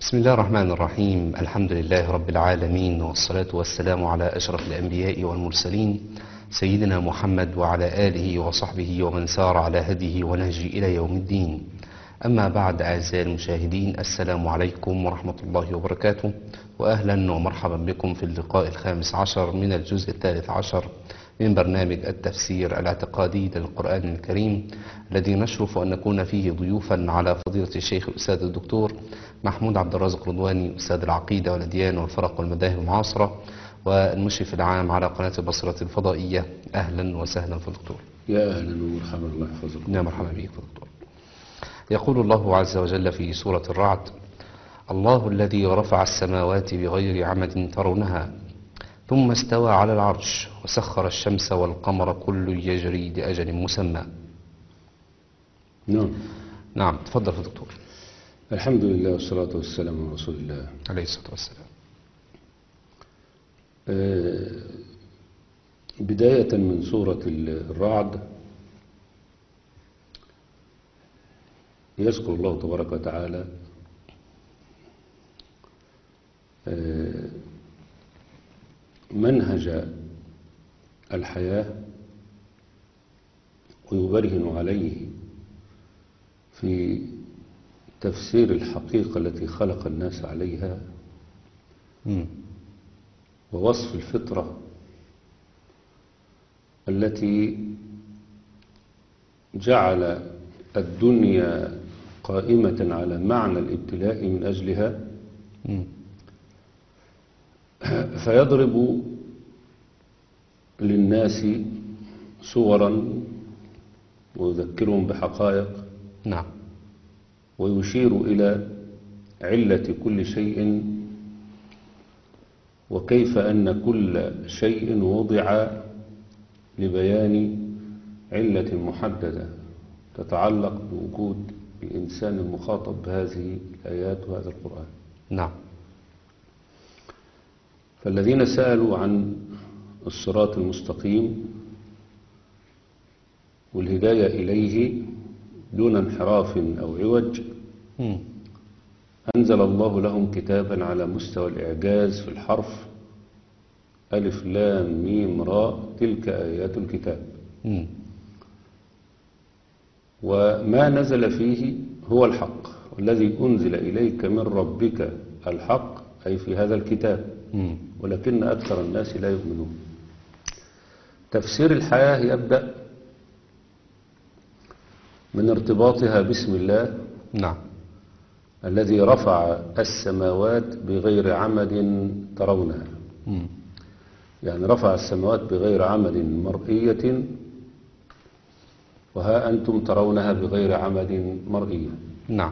بسم الله الرحمن الرحيم الحمد لله رب العالمين والصلاة والسلام على أشرف الأنبياء والمرسلين سيدنا محمد وعلى آله وصحبه ومن سار على هديه ونهجه إلى يوم الدين أما بعد أعزائي المشاهدين السلام عليكم ورحمة الله وبركاته وأهلا ومرحبا بكم في اللقاء الخامس عشر من الجزء الثالث عشر من برنامج التفسير الاعتقادي للقرآن الكريم الذي نشرف أن نكون فيه ضيوفا على فضيلة الشيخ الأستاذ الدكتور محمود عبد الرازق رضواني أستاذ العقيدة والأديان والفرق والمذاهب المعاصرة والمشرف العام على قناة البصرة الفضائية أهلا وسهلا في الدكتور يا اهلا ومرحبا الله يحفظكم يا مرحبا بك في الدكتور يقول الله عز وجل في سورة الرعد الله الذي رفع السماوات بغير عمد ترونها ثم استوى على العرش وسخر الشمس والقمر كل يجري لأجل مسمى نعم نعم تفضل يا دكتور الحمد لله والصلاة والسلام على رسول الله عليه الصلاة والسلام آه، بداية من سورة الرعد يذكر الله تبارك وتعالى آه، منهج الحياة ويبرهن عليه في تفسير الحقيقة التي خلق الناس عليها مم. ووصف الفطرة التي جعل الدنيا قائمة على معنى الابتلاء من أجلها مم. فيضرب للناس صورا ويذكرهم بحقائق نعم ويشير إلى علة كل شيء وكيف أن كل شيء وضع لبيان علة محددة تتعلق بوجود الإنسان المخاطب بهذه الآيات وهذا القرآن نعم فالذين سألوا عن الصراط المستقيم والهداية إليه دون انحراف أو عوج مم. أنزل الله لهم كتابا على مستوى الإعجاز في الحرف ألف لام ميم راء تلك آيات الكتاب مم. وما نزل فيه هو الحق والذي أنزل إليك من ربك الحق أي في هذا الكتاب مم. ولكن أكثر الناس لا يؤمنون تفسير الحياة يبدأ من ارتباطها باسم الله نعم الذي رفع السماوات بغير عمد ترونها مم. يعني رفع السماوات بغير عمد مرئية وها أنتم ترونها بغير عمد مرئية نعم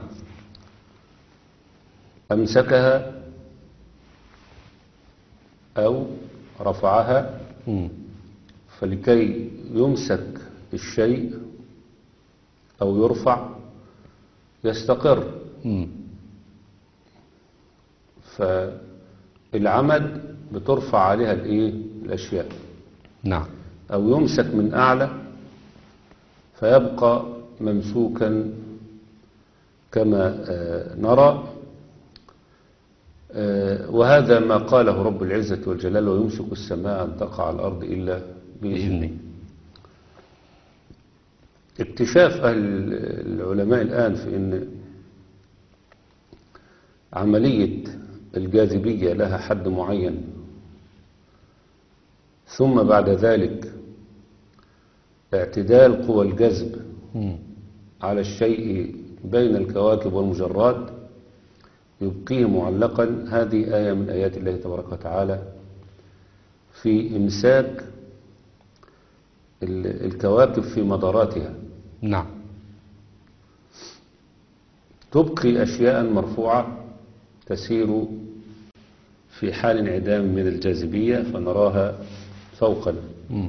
أمسكها أو رفعها مم. فلكي يمسك الشيء أو يرفع يستقر مم. فالعمد بترفع عليها الايه الاشياء نعم او يمسك من اعلى فيبقى ممسوكا كما آه، نرى آه، وهذا ما قاله رب العزة والجلال ويمسك السماء أن تقع على الأرض إلا بإذنه بإذنه اكتشاف أهل العلماء الآن في أن عملية الجاذبية لها حد معين ثم بعد ذلك اعتدال قوى الجذب مم. على الشيء بين الكواكب والمجرات يبقيه معلقا هذه آية من آيات الله تبارك وتعالى في إمساك ال- الكواكب في مداراتها نعم تبقي أشياء مرفوعة تسير في حال انعدام من الجاذبية فنراها فوقنا مم.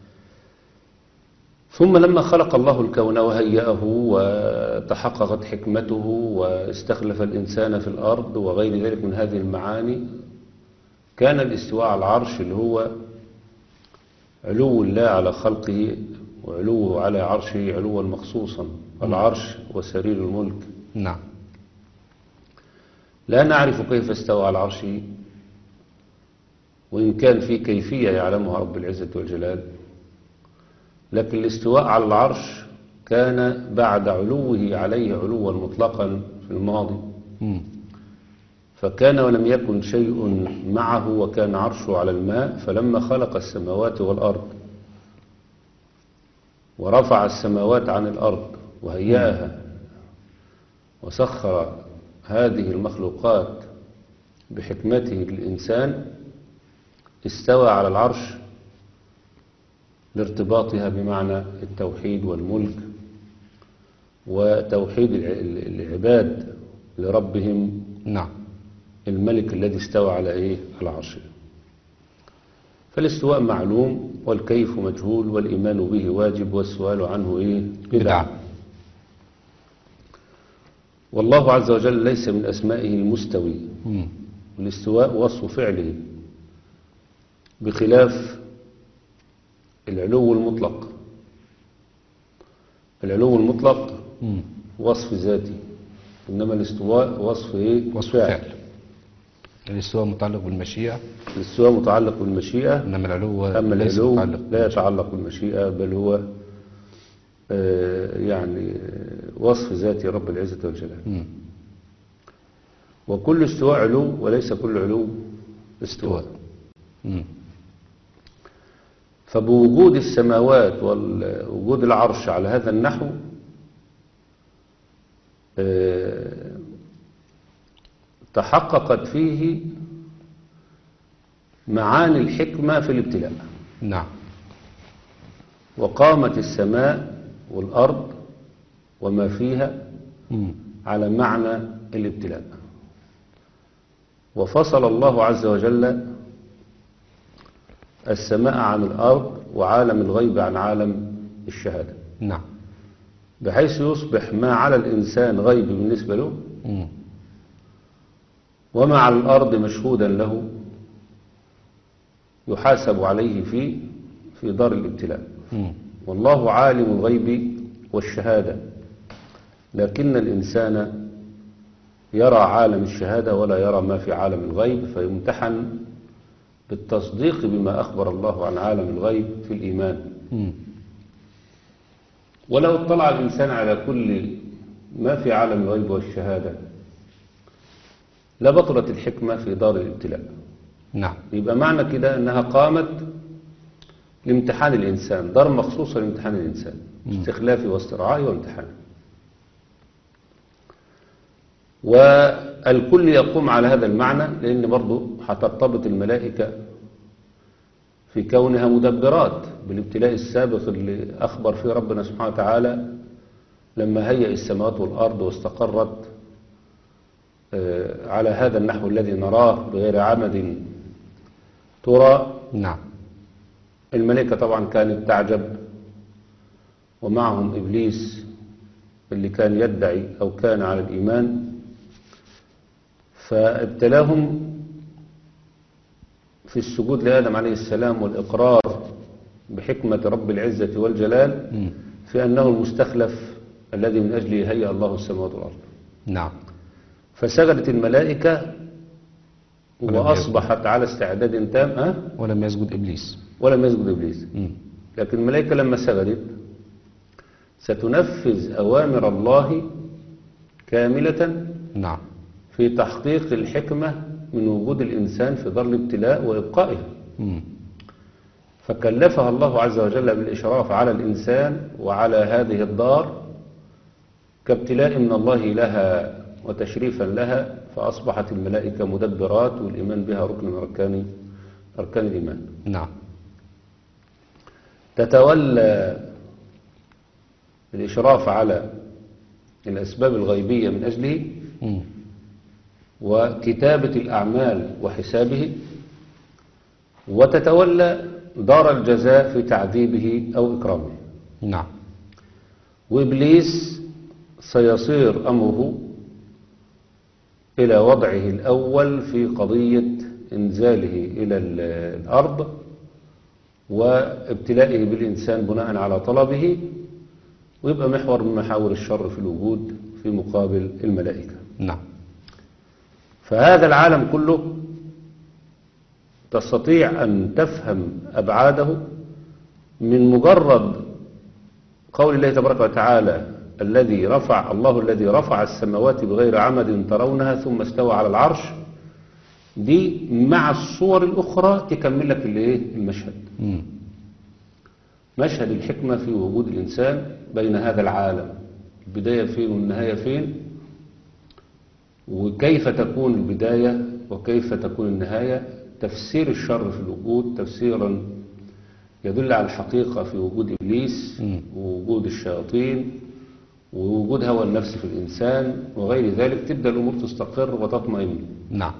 ثم لما خلق الله الكون وهيأه وتحققت حكمته واستخلف الإنسان في الأرض وغير ذلك من هذه المعاني كان الاستواء على العرش اللي هو علو الله على خلقه وعلوه على عرشه علوا مخصوصا العرش وسرير الملك نعم لا نعرف كيف استوى على عرشه وإن كان في كيفية يعلمها رب العزة والجلال لكن الاستواء على العرش كان بعد علوه عليه علوا مطلقا في الماضي مم. فكان ولم يكن شيء معه وكان عرشه على الماء فلما خلق السماوات والأرض ورفع السماوات عن الأرض وهيأها وسخر هذه المخلوقات بحكمته للإنسان استوى على العرش لارتباطها بمعنى التوحيد والملك وتوحيد الع- العباد لربهم نعم الملك الذي استوى على ايه على عرشه فالاستواء معلوم والكيف مجهول والإيمان به واجب والسؤال عنه ايه بدعة والله عز وجل ليس من أسمائه المستوي مم. الاستواء وصف فعله بخلاف العلو المطلق العلو المطلق مم. وصف ذاتي إنما الاستواء وصف ايه وصف فعل الاستواء متعلق بالمشيئة الاستواء متعلق بالمشيئة إنما العلو أما ليس العلو متعلق لا يتعلق بالمشيئة بل هو آه، يعني آه، وصف ذاتي رب العزة والجلال مم. وكل استواء علو وليس كل علو استواء مم. فبوجود السماوات ووجود العرش على هذا النحو آه، تحققت فيه معاني الحكمة في الابتلاء نعم وقامت السماء والأرض وما فيها مم. على معنى الابتلاء وفصل الله عز وجل السماء عن الأرض وعالم الغيب عن عالم الشهادة نعم بحيث يصبح ما على الإنسان غيب بالنسبة له مم. وما على الأرض مشهودا له يحاسب عليه في في دار الابتلاء مم. والله عالم الغيب والشهادة لكن الإنسان يرى عالم الشهادة ولا يرى ما في عالم الغيب فيمتحن بالتصديق بما أخبر الله عن عالم الغيب في الإيمان مم. ولو اطلع الإنسان على كل ما في عالم الغيب والشهادة لبطلت الحكمة في دار الابتلاء نعم يبقى معنى كده أنها قامت لامتحان الإنسان دار مخصوصة لامتحان الإنسان استخلافي واسترعائي وامتحانه والكل يقوم على هذا المعنى لأن برضو هترتبط الملائكة في كونها مدبرات بالابتلاء السابق اللي أخبر فيه ربنا سبحانه وتعالى لما هيأ السماوات والأرض واستقرت آه، على هذا النحو الذي نراه بغير عمد ترى نعم الملائكة طبعا كانت تعجب ومعهم إبليس اللي كان يدعي أو كان على الإيمان فابتلاهم في السجود لآدم عليه السلام والإقرار بحكمة رب العزة والجلال مم. في أنه المستخلف الذي من أجله هيأ الله السماوات والأرض نعم فسجدت الملائكة ولم وأصبحت على استعداد تام أه؟ ولم يسجد إبليس ولم يسجد إبليس مم. لكن الملائكة لما سجدت ستنفذ أوامر الله كاملة نعم في تحقيق الحكمة من وجود الإنسان في دار الابتلاء وإبقائه مم. فكلفها الله عز وجل بالإشراف على الإنسان وعلى هذه الدار كابتلاء من الله لها وتشريفا لها فأصبحت الملائكة مدبرات والإيمان بها ركن من أركان أركان الإيمان نعم تتولى الإشراف على الأسباب الغيبية من أجله مم. وكتابة الأعمال وحسابه وتتولى دار الجزاء في تعذيبه أو إكرامه نعم وإبليس سيصير أمره إلى وضعه الأول في قضية إنزاله إلى ال- الأرض وابتلائه بالإنسان بناء على طلبه ويبقى محور من محاور الشر في الوجود في مقابل الملائكة نعم فهذا العالم كله تستطيع أن تفهم أبعاده من مجرد قول الله تبارك وتعالى الذي رفع الله الذي رفع السماوات بغير عمد ترونها ثم استوى على العرش دي مع الصور الأخرى تكمل لك الايه المشهد مم. مشهد الحكمة في وجود الإنسان بين هذا العالم البداية فين والنهاية فين وكيف تكون البداية وكيف تكون النهاية تفسير الشر في الوجود تفسيرا يدل على الحقيقة في وجود إبليس مم. ووجود الشياطين ووجود هوى النفس في الإنسان وغير ذلك تبدأ الأمور تستقر وتطمئن نعم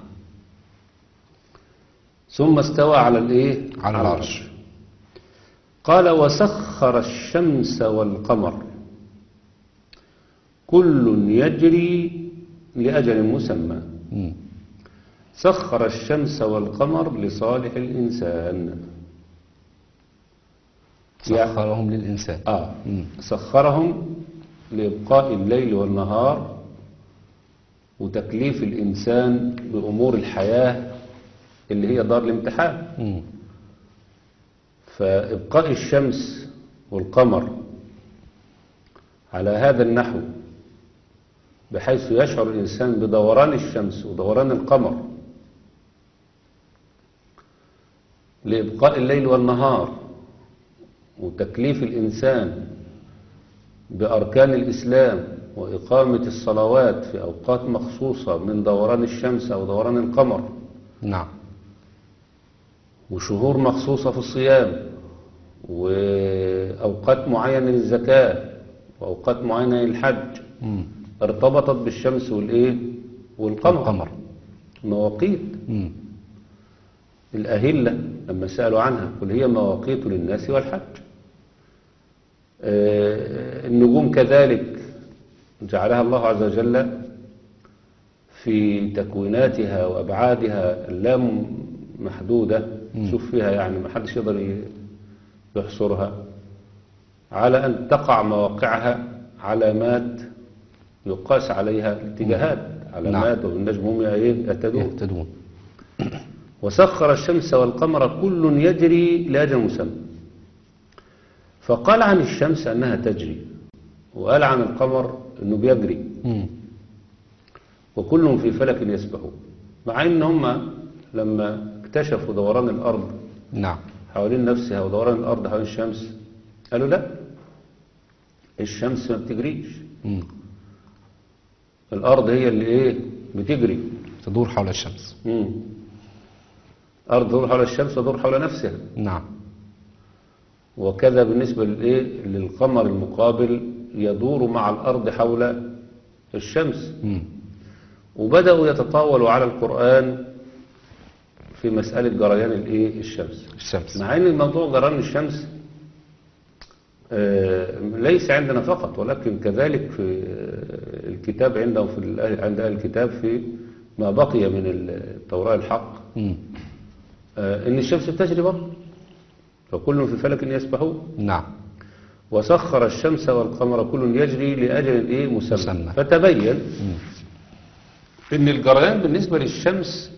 ثم استوى على الإيه؟ على العرش قال وسخر الشمس والقمر كل يجري لأجل مسمى مم. سخر الشمس والقمر لصالح الإنسان يعني- سخرهم للإنسان آه مم. سخرهم لإبقاء الليل والنهار وتكليف الإنسان بأمور الحياة اللي هي دار الامتحان مم. فإبقاء الشمس والقمر على هذا النحو بحيث يشعر الإنسان بدوران الشمس ودوران القمر لإبقاء الليل والنهار وتكليف الإنسان بأركان الإسلام وإقامة الصلوات في أوقات مخصوصة من دوران الشمس أو دوران القمر نعم وشهور مخصوصة في الصيام وأوقات معينة للزكاة وأوقات معينة للحج مم. ارتبطت بالشمس والإيه والقمر القمر مواقيت مم. الأهلة لما سألوا عنها قل هي مواقيت للناس والحج آه، النجوم كذلك جعلها الله عز وجل في تكويناتها وأبعادها اللام محدودة شوف فيها يعني ما حدش يقدر ي- يحصرها على أن تقع مواقعها علامات يقاس عليها الاتجاهات علامات وبالنجم هم إيه يهتدون يهتدون وسخر الشمس والقمر كل يجري لأجل مسمى فقال عن الشمس أنها تجري وقال عن القمر أنه بيجري مم. وكلهم في فلك يسبحون مع أن هم لما اكتشفوا دوران الأرض نعم حوالين نفسها ودوران الأرض حوالين الشمس قالوا لا الشمس ما بتجريش مم. الأرض هي اللي إيه بتجري تدور حول الشمس مم. أرض تدور حول الشمس تدور حول نفسها نعم وكذا بالنسبة للإيه للقمر المقابل يدور مع الأرض حول الشمس مم. وبدأوا يتطاولوا على القرآن في مسألة جريان الإيه الشمس الشمس مع أن الموضوع جريان الشمس آه، ليس عندنا فقط ولكن كذلك في آه، الكتاب عندهم في الأهل- عند أهل الكتاب في ما بقي من التوراة الحق مم. آه، إن الشمس بتجري برضه فكل في فلك يسبحون نعم وسخر الشمس والقمر كل يجري لأجل إيه مسمى مسمى. فتبين إن الجريان بالنسبة للشمس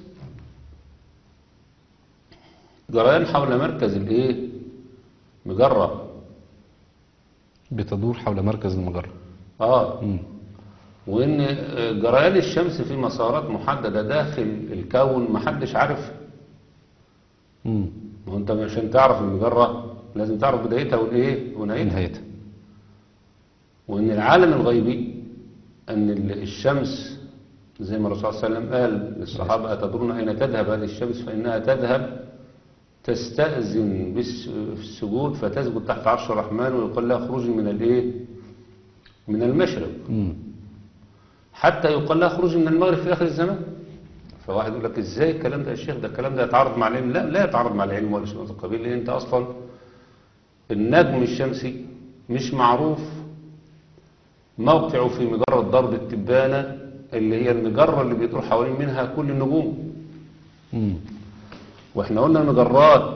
جريان حول مركز الإيه مجرة بتدور حول مركز المجرة آه مم. وإن آه، جريان الشمس في مسارات محددة داخل الكون محدش عارف مم. ما هو أنت عشان تعرف المجرة لازم تعرف بدايتها والإيه ونهايتها نهايتها وإن العالم الغيبي أن ال- الشمس زي ما الرسول صلى الله عليه وسلم قال للصحابة أتدرون أين تذهب هذه الشمس فإنها تذهب تستأذن بالس- في السجود فتسجد تحت عرش الرحمن ويقول لها اخرجي من الإيه من المشرق مم. حتى يقال لها اخرجي من المغرب في آخر الزمان فواحد يقول لك ازاي الكلام ده يا شيخ ده الكلام ده يتعارض مع العلم لا لا يتعارض مع العلم ولا شيء من هذا القبيل لان انت اصلا النجم الشمسي مش معروف موقعه في مجرة ضرب التبانة اللي هي المجرة اللي بيدور حوالين منها كل النجوم مم. واحنا قلنا المجرات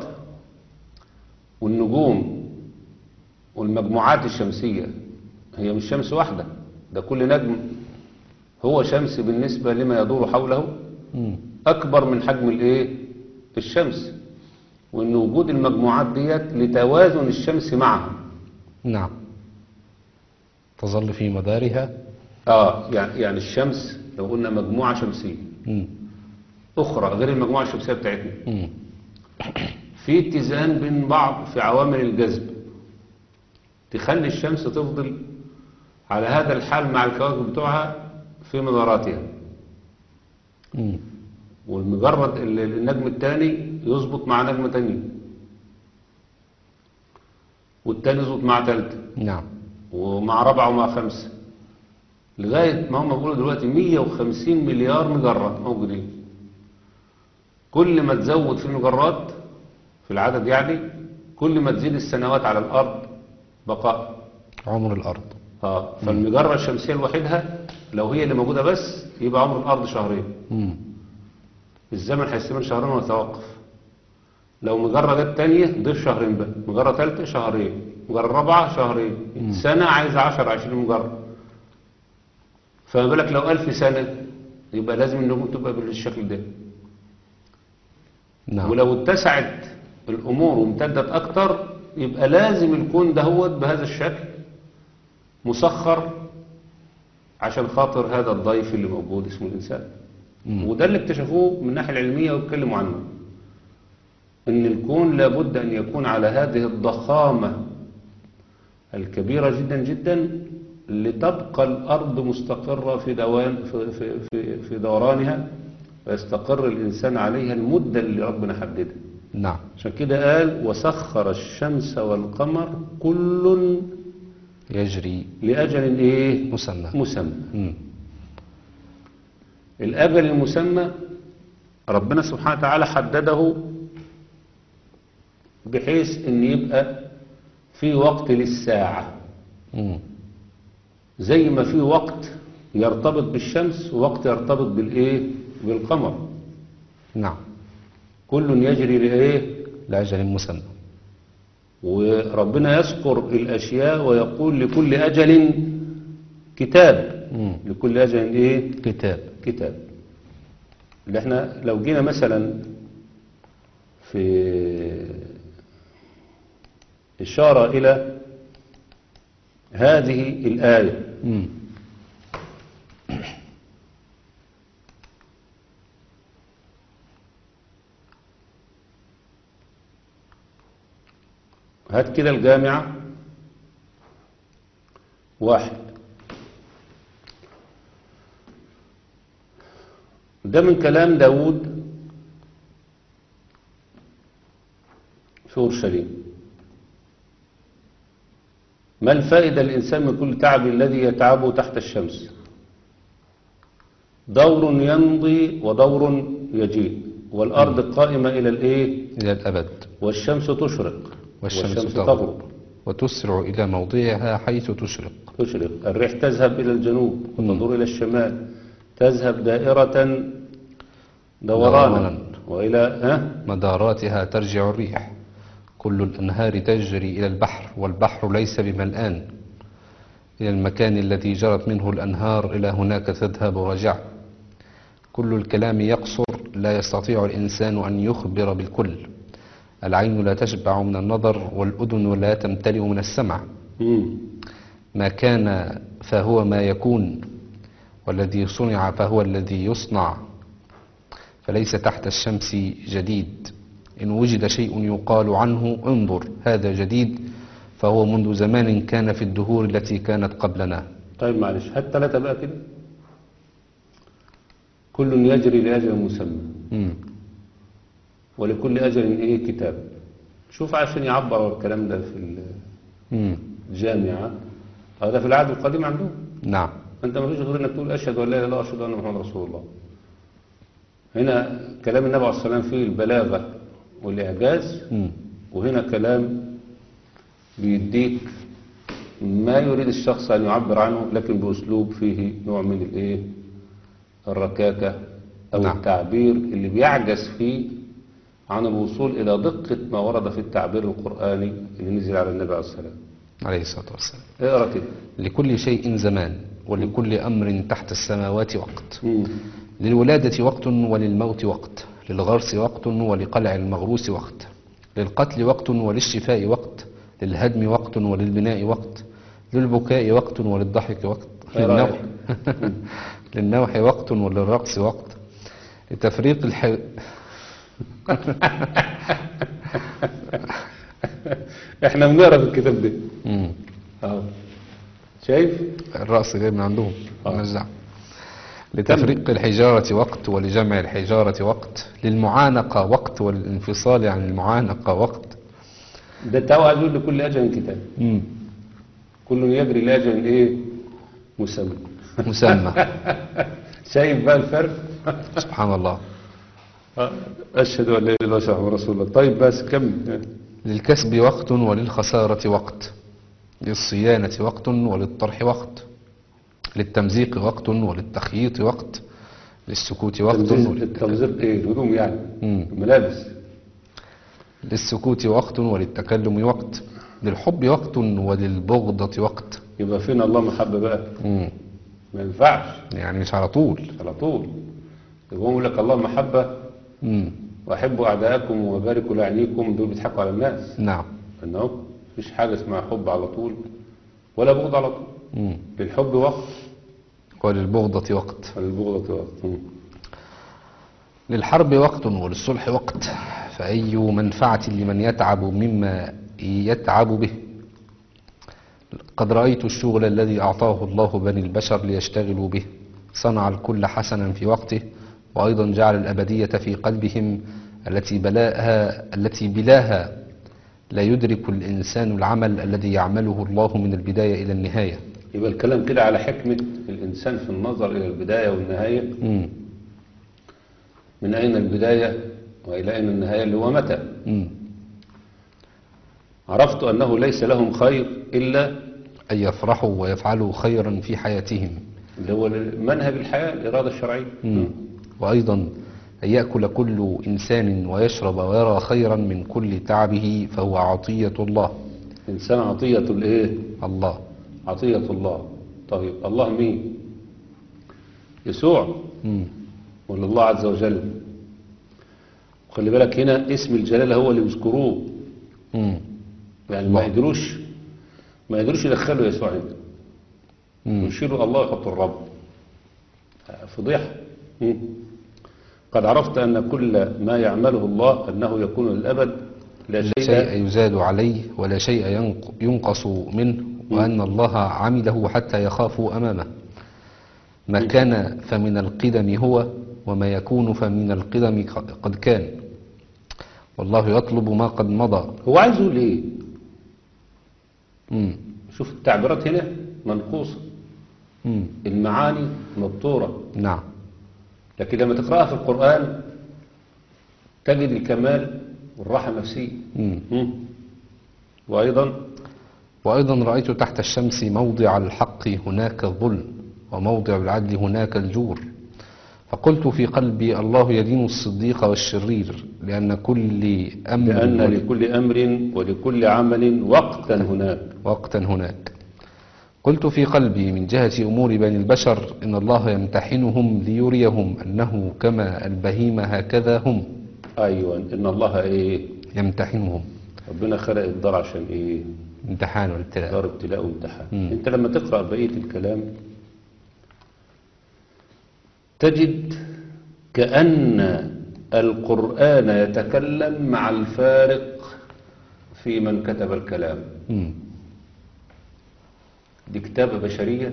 والنجوم والمجموعات الشمسية هي مش شمس واحدة ده كل نجم هو شمس بالنسبة لما يدور حوله مم. أكبر من حجم الإيه الشمس وإن وجود المجموعات ديت لتوازن الشمس معها نعم تظل في مدارها آه يعني يعني الشمس لو قلنا مجموعة شمسية مم. أخرى غير المجموعة الشمسية بتاعتنا مم. في اتزان بين بعض في عوامل الجذب تخلي الشمس تفضل على هذا الحال مع الكواكب بتوعها في مداراتها مم. والمجرد ال- النجم الثاني يظبط مع نجمة تانية والتاني يظبط مع تالتة نعم ومع رابعة ومع خمسة لغاية ما هم بيقولوا دلوقتي 150 مليار مجرة موجودين كل ما تزود في المجرات في العدد يعني كل ما تزيد السنوات على الأرض بقاء عمر الأرض اه فالمجرة الشمسية لوحدها لو هي اللي موجودة بس يبقى عمر الأرض شهرين مم. الزمن هيستمر شهرين ويتوقف لو مجرة جت تانية ضيف شهرين بقى مجرة تالتة شهرين مجرة رابعة شهرين سنة عايزة 10 20 مجرة فما بالك لو ألف سنة يبقى لازم النجوم تبقى بالشكل ده نعم ولو اتسعت الأمور وامتدت أكتر يبقى لازم الكون دهوت بهذا الشكل مسخر عشان خاطر هذا الضيف اللي موجود اسمه الإنسان مم. وده اللي اكتشفوه من الناحية العلمية واتكلموا عنه ان الكون لابد ان يكون على هذه الضخامة الكبيرة جدا جدا لتبقى الارض مستقرة في دوام في, في, في, في دورانها ويستقر الانسان عليها المدة اللي ربنا حددها نعم عشان كده قال وسخر الشمس والقمر كل يجري لأجل ايه مسمى مسمى مم. الأجل المسمى ربنا سبحانه وتعالى حدده بحيث ان يبقى في وقت للساعة مم. زي ما في وقت يرتبط بالشمس ووقت يرتبط بالايه بالقمر نعم كل يجري لايه لأجل مسمى وربنا يذكر الاشياء ويقول لكل اجل كتاب مم. لكل اجل ايه كتاب كتاب اللي احنا لو جينا مثلا في إشارة إلى هذه الآية مم. هات كده الجامعة واحد ده من كلام داود في أورشليم ما الفائدة الإنسان من كل تعب الذي يتعبه تحت الشمس دور يمضي ودور يجيء والأرض قائمة إلى الإيه إلى الأبد والشمس تشرق والشمس تغرب وتسرع إلى موضعها حيث تشرق تشرق الريح تذهب إلى الجنوب وتدور إلى الشمال تذهب دائرة دورانا دورانا. وإلى ها مداراتها ترجع الريح كل الأنهار تجري إلى البحر والبحر ليس بملآن إلى المكان الذي جرت منه الأنهار إلى هناك تذهب ورجع كل الكلام يقصر لا يستطيع الإنسان أن يخبر بالكل العين لا تشبع من النظر والأذن لا تمتلئ من السمع مم. ما كان فهو ما يكون والذي صنع فهو الذي يصنع فليس تحت الشمس جديد إن وجد شيء يقال عنه انظر هذا جديد فهو منذ زمان كان في الدهور التي كانت قبلنا طيب معلش هات ثلاثة بقى كده كل يجري لأجل مسمى مم. ولكل أجل إيه كتاب شوف عشان يعبر عن الكلام ده في مم. الجامعة هذا في العهد القديم عندهم نعم أنت ما فيش غير إنك تقول أشهد أن لا إله إلا الله وأشهد أن محمد رسول الله هنا كلام النبي عليه الصلاة والسلام فيه البلاغة والإعجاز مم. وهنا كلام بيديك ما يريد الشخص أن يعبر عنه لكن بأسلوب فيه نوع من الإيه الركاكة أو نعم. التعبير اللي بيعجز فيه عن الوصول إلى دقة ما ورد في التعبير القرآني اللي نزل على النبي عليه الصلاة والسلام عليه الصلاة والسلام اقرأ كده لكل شيء زمان ولكل أمر تحت السماوات وقت مم. للولادة وقت وللموت وقت للغرس وقت ولقلع المغروس وقت للقتل وقت وللشفاء وقت للهدم وقت وللبناء وقت للبكاء وقت وللضحك وقت إيه للنوح رأيك؟ للنوح وقت وللرقص وقت لتفريق الح... احنا بنقرا في الكتاب ده مم. اهو شايف الرأس جاي من عندهم آه. مالناش دعوة. لتفريق الحجارة وقت ولجمع الحجارة وقت للمعانقة وقت وللانفصال عن المعانقة وقت ده التاو عايز يقول لكل اجل كتاب مم. كل يجري لاجل ايه مسمى مسمى شايف بقى الفرق سبحان الله آه. اشهد ان لا اله الا الله وحده رسول الله طيب بس كمل للكسب وقت وللخسارة وقت للصيانة وقت وللطرح وقت للتمزيق وقت وللتخييط وقت للسكوت وقت تمزيق ول- التمزيق ايه الهدوم يعني مم. الملابس للسكوت وقت وللتكلم وقت للحب وقت وللبغضة وقت يبقى فينا الله محبه بقى مم. ما ينفعش يعني مش على طول على طول يبقى هو يقول لك الله محبه مم. واحبوا اعداءكم وباركوا لاعنيكم دول بيضحكوا على الناس نعم انه مفيش حاجه اسمها حب على طول ولا بغض على طول مم. للحب وقت وللبغضة وقت وللبغضة وقت مم. للحرب وقت وللصلح وقت فأي منفعة لمن يتعب مما يتعب به قد رأيت الشغل الذي أعطاه الله بني البشر ليشتغلوا به صنع الكل حسنا في وقته وأيضا جعل الأبدية في قلبهم التي بلاها التي بلاها لا يدرك الإنسان العمل الذي يعمله الله من البداية إلى النهاية يبقى الكلام كده على حكمة الإنسان في النظر إلى البداية والنهاية مم. من أين البداية وإلى أين النهاية اللي هو متى مم. عرفت أنه ليس لهم خير إلا أن يفرحوا ويفعلوا خيرا في حياتهم اللي هو منهج الحياة الإرادة الشرعية مم. وأيضا أن يأكل كل إنسان ويشرب ويرى خيرا من كل تعبه فهو عطية الله إنسان عطية الإيه الله عطية الله طيب الله مين يسوع مم. ولا الله عز وجل خلي بالك هنا اسم الجلالة هو اللي بيذكروه مم. يعني الله. ما يقدروش ما يقدروش يدخلوا يسوع هنا مم. يشيلوا الله ويحطوا الرب فضيحة مم. قد عرفت أن كل ما يعمله الله أنه يكون للأبد لا لا شيء شيء يزاد عليه ولا شيء ينق- ينقص منه وأن الله عمله حتى يخافوا أمامه ما كان فمن القدم هو وما يكون فمن القدم ق- قد كان والله يطلب ما قد مضى هو عايز يقول إيه مم. شوف التعبيرات هنا منقوصة مم. المعاني مبتورة نعم لكن لما تقرأها في القرآن تجد الكمال والراحة النفسية مم. مم. وأيضا وأيضا رأيت تحت الشمس موضع الحق هناك الظلم وموضع العدل هناك الجور فقلت في قلبي الله يدين الصديق والشرير لأن كل أمر لأن لكل أمر ولكل عمل وقتا هناك وقتا هناك قلت في قلبي من جهة أمور بني البشر إن الله يمتحنهم ليريهم أنه كما البهيمة هكذا هم أيوة إن الله إيه يمتحنهم ربنا خلق الدار عشان إيه امتحان والابتلاء دار ابتلاء وامتحان مم. انت لما تقرأ بقية الكلام تجد كأن القرآن يتكلم مع الفارق في من كتب الكلام مم. دي كتابة بشرية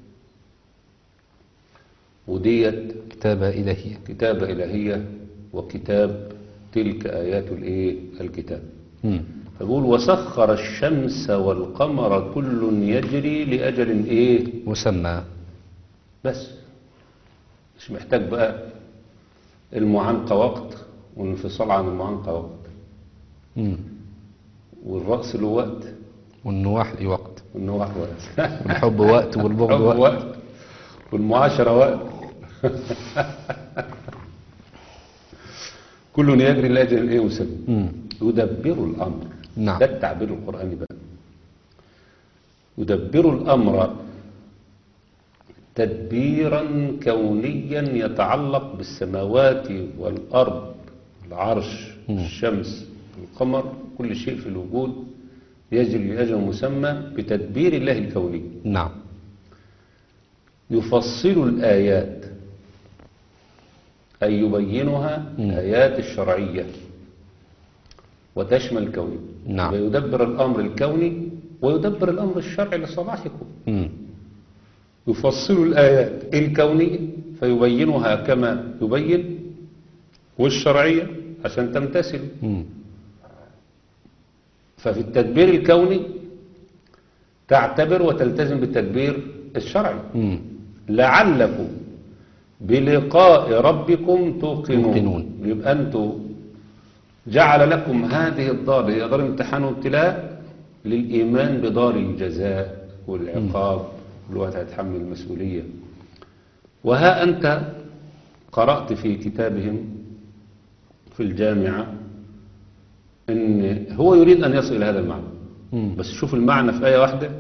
وديت كتابة إلهية كتابة إلهية وكتاب تلك آيات الإيه الكتاب مم. فبقول وسخر الشمس والقمر كل يجري لأجل إيه مسمى بس مش محتاج بقى المعانقة وقت والانفصال عن المعانقة وقت مم. والرأس له وقت والنواح لي وقت والنواح وقت والحب وقت والبغض الحب وقت وقت والمعاشرة وقت كل يجري لأجل إيه مسمى مم. يدبر الأمر نعم. ده التعبير القرآني بقى يدبر الأمر تدبيرا كونيا يتعلق بالسماوات والأرض العرش الشمس القمر كل شيء في الوجود يجري لأجل مسمى بتدبير الله الكوني نعم يفصل الآيات أي يبينها الآيات الشرعية وتشمل الكوني نعم. ويدبر الأمر الكوني ويدبر الأمر الشرعي لصلاحكم مم. يفصل الآيات الكونية فيبينها كما يبين والشرعية عشان تمتثل مم. ففي التدبير الكوني تعتبر وتلتزم بالتدبير الشرعي مم. لعلكم بلقاء ربكم توقنون توقنون. يبقى أنتم جعل لكم هذه الدار هي دار امتحان وابتلاء للإيمان بدار الجزاء والعقاب الواحد هيتحمل المسؤولية وها أنت قرأت في كتابهم في الجامعة أن هو يريد أن يصل إلى هذا المعنى مم. بس شوف المعنى في آية واحدة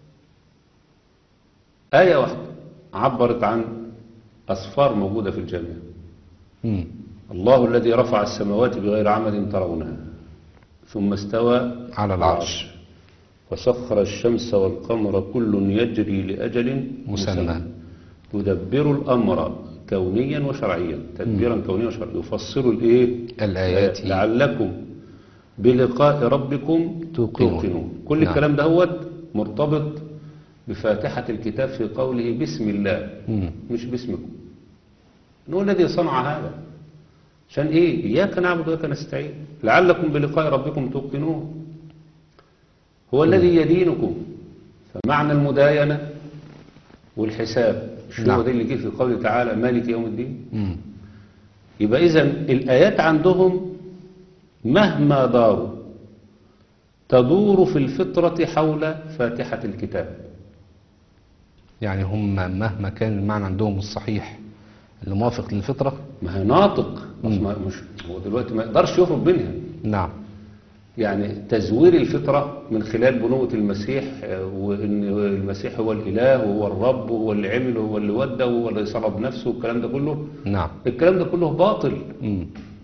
آية واحدة عبرت عن أصفار موجودة في الجامعة مم. الله الذي رفع السماوات بغير عمد ترونها ثم استوى على العرش وسخر الشمس والقمر كل يجري لأجل مسمى. تدبر الأمر كونيا وشرعيا تدبيرا كونيا وشرعيا يفصل الإيه الآيات لعلكم بلقاء ربكم توقنون. كل نعم. الكلام دهوت مرتبط بفاتحة الكتاب في قوله بسم الله مم. مش باسمكم هو الذي صنع هذا عشان ايه اياك نعبد واياك نستعين لعلكم بلقاء ربكم توقنون هو الذي يدينكم فمعنى المداينة والحساب شو نعم. هو ده اللي جه في قوله تعالى مالك يوم الدين مم. يبقى اذا الآيات عندهم مهما داروا تدور في الفطرة حول فاتحة الكتاب يعني هم مهما كان المعنى عندهم الصحيح اللي موافق للفطرة ما هي ناطق بس ما مش هو دلوقتي ما يقدرش يخرج منها نعم يعني تزوير الفطرة من خلال بنوة المسيح آه، وإن المسيح هو الإله وهو الرب وهو اللي عمل وهو اللي ودى وهو اللي صلب نفسه والكلام ده كله نعم الكلام ده كله باطل مم.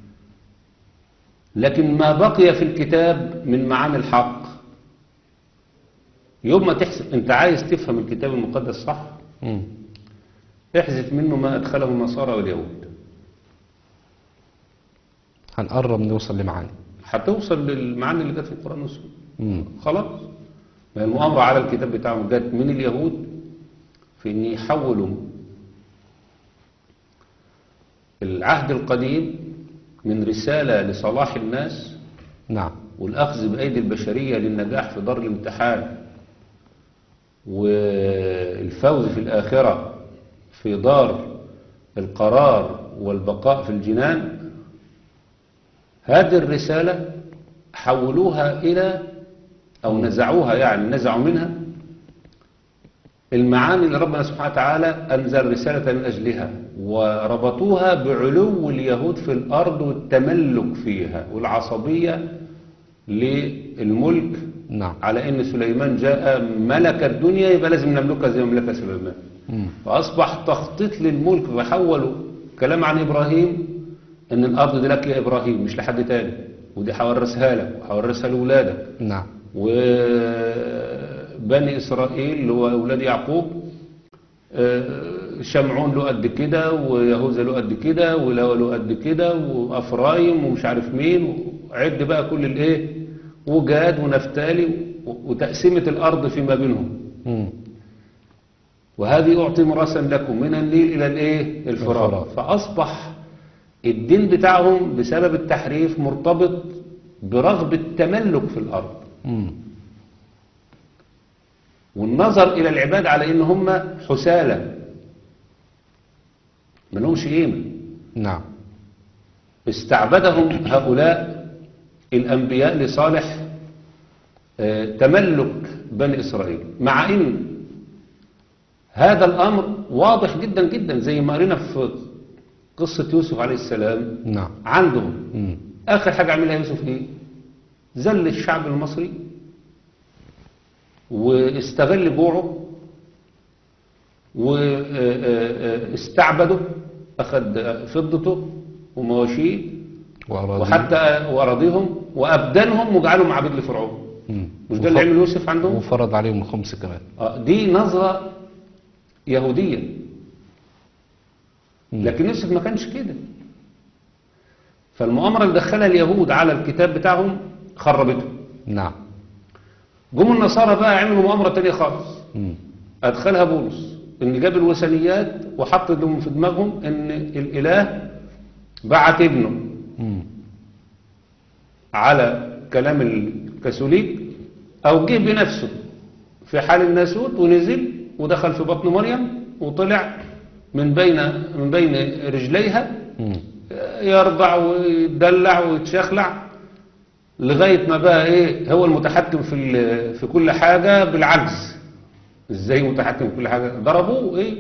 لكن ما بقي في الكتاب من معاني الحق يوم ما تحسب انت عايز تفهم الكتاب المقدس صح مم. احذف منه ما أدخله النصارى واليهود هنقرب نوصل لمعاني هتوصل للمعاني اللي جت في القرآن والسنة مم. خلاص ما هي المؤامرة على الكتاب بتاعهم جت من اليهود في ان يحولوا العهد القديم من رسالة لصلاح الناس نعم والأخذ بأيدي البشرية للنجاح في دار الامتحان والفوز في الآخرة في دار القرار والبقاء في الجنان هذه الرسالة حولوها إلى أو نزعوها يعني نزعوا منها المعاني اللي ربنا سبحانه وتعالى أنزل رسالة من أجلها وربطوها بعلو اليهود في الأرض والتملك فيها والعصبية للملك نعم على ان سليمان جاء ملك الدنيا يبقى لازم نملكها زي مملكة سليمان مم. فاصبح تخطيط للملك فحولوا كلام عن ابراهيم ان الارض دي لك يا ابراهيم مش لحد تاني ودي هورثها لك وهورثها لاولادك نعم وبني اسرائيل اللي هو اولاد يعقوب آه، شمعون له قد كده ويهوذا له قد كده ولاوى له قد كده وافرايم ومش عارف مين عد بقى كل الايه وجاد ونفتالي و- وتقسيمه الارض فيما بينهم مم. وهذه أعطي مراسا لكم من النيل إلى الإيه الفرات الفرات. فأصبح الدين بتاعهم بسبب التحريف مرتبط برغبة تملك في الأرض مم. والنظر إلى العباد على إن هم حسالة ما لهمش قيمة نعم استعبدهم هؤلاء الأنبياء لصالح آه، تملك بني إسرائيل مع إن هذا الأمر واضح جدا جدا زي ما قرينا في قصة يوسف عليه السلام نعم عندهم مم. آخر حاجة عملها يوسف إيه ذل الشعب المصري واستغل جوعه واستعبده أخذ فضته ومواشيه وأراضي وحتى وأراضيهم وأبدانهم وجعلهم عبيد لفرعون مم. مش ده اللي عمل يوسف عندهم؟ وفرض عليهم الخمس كمان آه، دي نظرة يهودية مم. لكن يوسف ما كانش كده فالمؤامرة اللي دخلها اليهود على الكتاب بتاعهم خربته نعم جم النصارى بقى عملوا مؤامرة تانية خالص مم. أدخلها بولس إن جاب الوثنيات وحط لهم في دماغهم إن الإله بعت ابنه مم. على كلام الكاثوليك أو جه بنفسه في حال الناسوت ونزل ودخل في بطن مريم وطلع من بين من بين رجليها مم. يرضع ويدلع ويتشخلع لغاية ما بقى ايه هو المتحكم في ال- في كل حاجة بالعجز ازاي متحكم في كل حاجة ضربوه ايه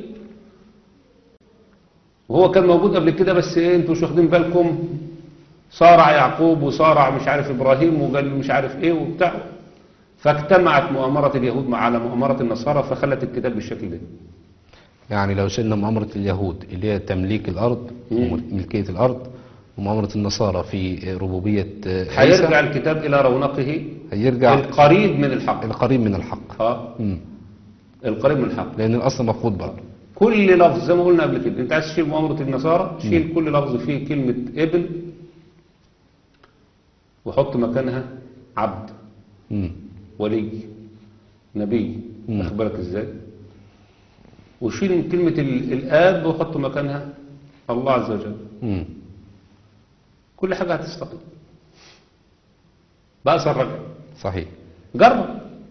وهو كان موجود قبل كده بس ايه انتوا مش واخدين بالكم صارع يعقوب وصارع مش عارف ابراهيم وقال مش عارف ايه وبتاع فاجتمعت مؤامرة اليهود مع على مؤامرة النصارى فخلت الكتاب بالشكل ده يعني لو شلنا مؤامرة اليهود اللي هي تمليك الأرض مم. وملكية الأرض ومؤامرة النصارى في ربوبية آه، هيرجع عيسى الكتاب إلى رونقه هيرجع القريب من الحق القريب من الحق اه مم. القريب من الحق لأن الأصل مفقود برضه كل لفظ زي ما قلنا قبل كده انت عايز تشيل مؤامرة النصارى شيل كل لفظ فيه كلمة ابن وحط مكانها عبد مم. ولي نبي مم. واخد بالك ازاي وشيل من كلمة ال- الآب وحط مكانها الله عز وجل مم. كل حاجة هتستقيم بأس الرجع صحيح جرب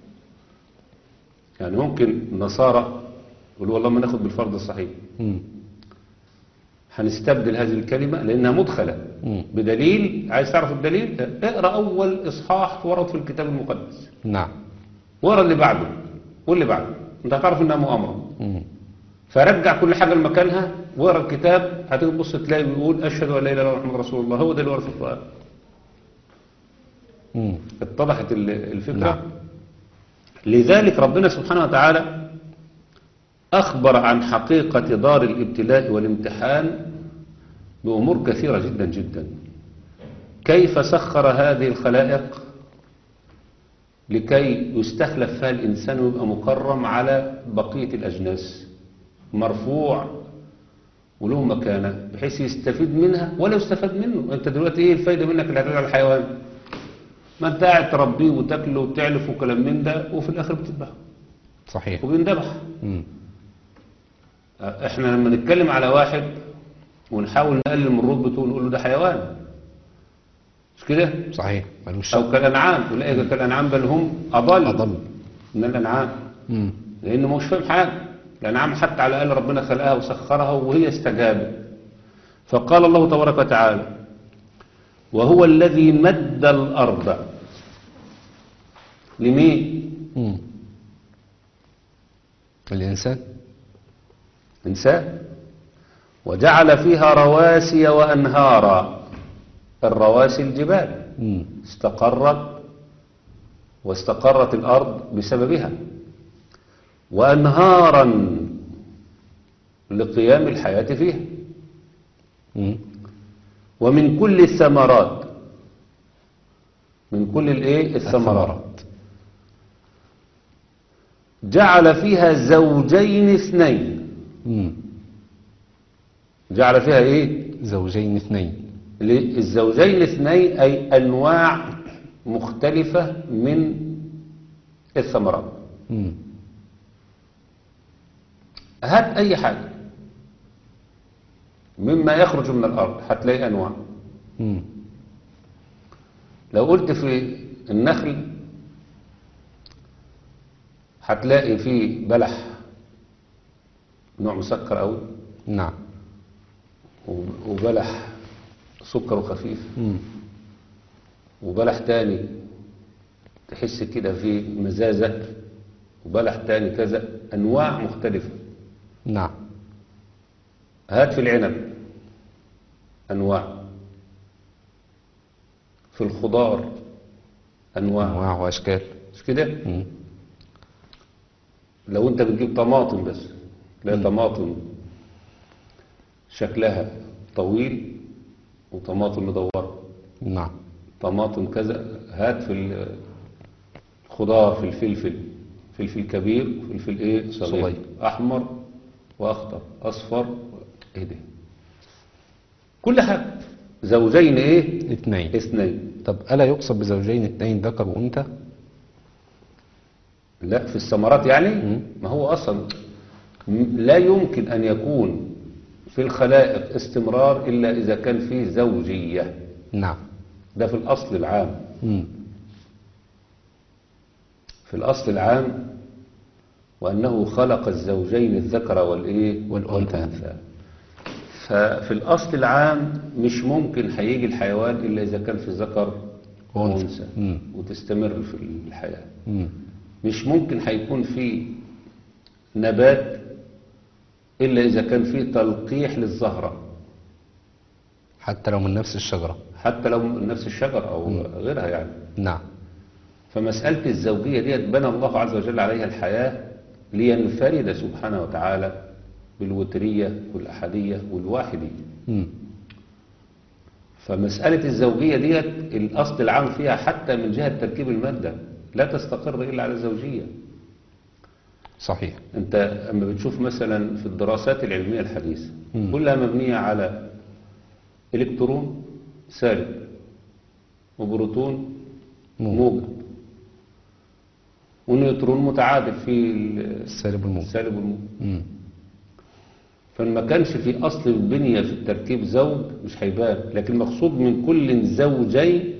يعني ممكن النصارى يقولوا والله ما ناخد بالفرض الصحيح مم. هنستبدل هذه الكلمة لأنها مدخلة مم. بدليل عايز تعرف الدليل اقرأ أول إصحاح ورد في الكتاب المقدس نعم واقرأ اللي بعده واللي بعده أنت هتعرف إنها مؤامرة مم. فرجع كل حاجة لمكانها واقرأ الكتاب هتيجي تبص تلاقي بيقول أشهد أن لا إله إلا الله محمد رسول الله هو ده اللي ورد في القرآن مم. اتضحت ال- الفكرة نعم. لذلك ربنا سبحانه وتعالى أخبر عن حقيقة دار الابتلاء والامتحان بأمور كثيرة جدا جدا كيف سخر هذه الخلائق لكي يستخلف فيها الإنسان ويبقى مكرم على بقية الأجناس مرفوع وله مكانة بحيث يستفيد منها ولا يستفاد منه أنت دلوقتي إيه الفايدة منك اللي هتدعي على الحيوان ما أنت قاعد تربيه وتاكله وتعلف وكلام من ده وفي الآخر بتذبحه صحيح وبيندبح مم. احنا لما نتكلم على واحد ونحاول نقلل من رتبته ونقول له ده حيوان مش كده صحيح ملوش او شك كالانعام تلاقي كالانعام بل هم اضل أضل من الانعام مم. لانه مش فاهم حاجه الانعام حتى على الاقل ربنا خلقها وسخرها وهي استجابت فقال الله تبارك وتعالى وهو الذي مد الارض لمين مم. الإنسان إنسان وجعل فيها رواسي وأنهارا الرواسي الجبال مم. استقرت واستقرت الأرض بسببها وأنهارا لقيام الحياة فيها مم. ومن كل الثمرات من كل الايه الثمرات جعل فيها زوجين اثنين مم. جعل فيها ايه زوجين اثنين الزوجين اثنين أي أنواع مختلفة من الثمرات مم. هات أي حاجة مما يخرج من الأرض هتلاقي أنواع مم. لو قلت في النخل هتلاقي فيه بلح نوع مسكر قوي نعم وبلح سكر خفيف مم. وبلح تاني تحس كده فيه مزازة وبلح تاني كذا أنواع مختلفة نعم هات في العنب أنواع في الخضار أنواع أنواع وأشكال مش كده مم. لو أنت بتجيب طماطم بس لا طماطم شكلها طويل وطماطم مدورة نعم طماطم كذا هات في الخضار في الفلفل فلفل كبير وفلفل ايه صغير صغير. احمر واخضر اصفر ايه ده كل حاجة زوجين ايه اثنين اثنين طب ألا يقصد بزوجين اثنين ذكر وأنثى لا في الثمرات يعني ما هو اصلا م- لا يمكن ان يكون في الخلائق استمرار الا اذا كان فيه زوجية نعم ده في الاصل العام مم. في الأصل العام وأنه خلق الزوجين الذكر والإيه والأنثى. ففي الأصل العام مش ممكن هيجي الحيوان إلا إذا كان في ذكر وأنثى. وأنثى مم. وتستمر في الحياة مم. مش ممكن هيكون في نبات إلا إذا كان في تلقيح للزهرة حتى لو من نفس الشجرة حتى لو من نفس الشجر أو غيرها يعني نعم فمسألة الزوجية ديت بنى الله عز وجل عليها الحياة لينفرد سبحانه وتعالى بالوترية والأحدية والواحدية مم. فمسألة الزوجية ديت الأصل العام فيها حتى من جهة تركيب المادة لا تستقر إلا على الزوجية صحيح أنت أما بتشوف مثلا في الدراسات العلمية الحديثة مم. كلها مبنية على إلكترون سالب وبروتون موجب. موجب ونيوترون متعادل في ال- السالب والموجب السالب والموجب مم. فما كانش في أصل البنية في التركيب زوج مش هيبان لكن مقصود من كل زوجين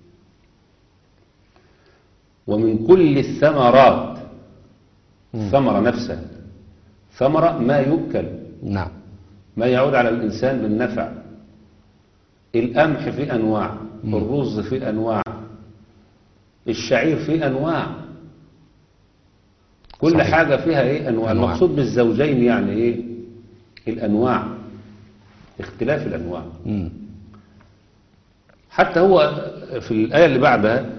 ومن كل الثمرات الثمرة نفسها ثمرة ما يؤكل نعم ما يعود على الإنسان بالنفع القمح في أنواع الرز في أنواع الشعير في أنواع كل صحيح. حاجة فيها إيه أنواع أنواع. المقصود بالزوجين يعني إيه الأنواع اختلاف الأنواع مم. حتى هو في الآية اللي بعدها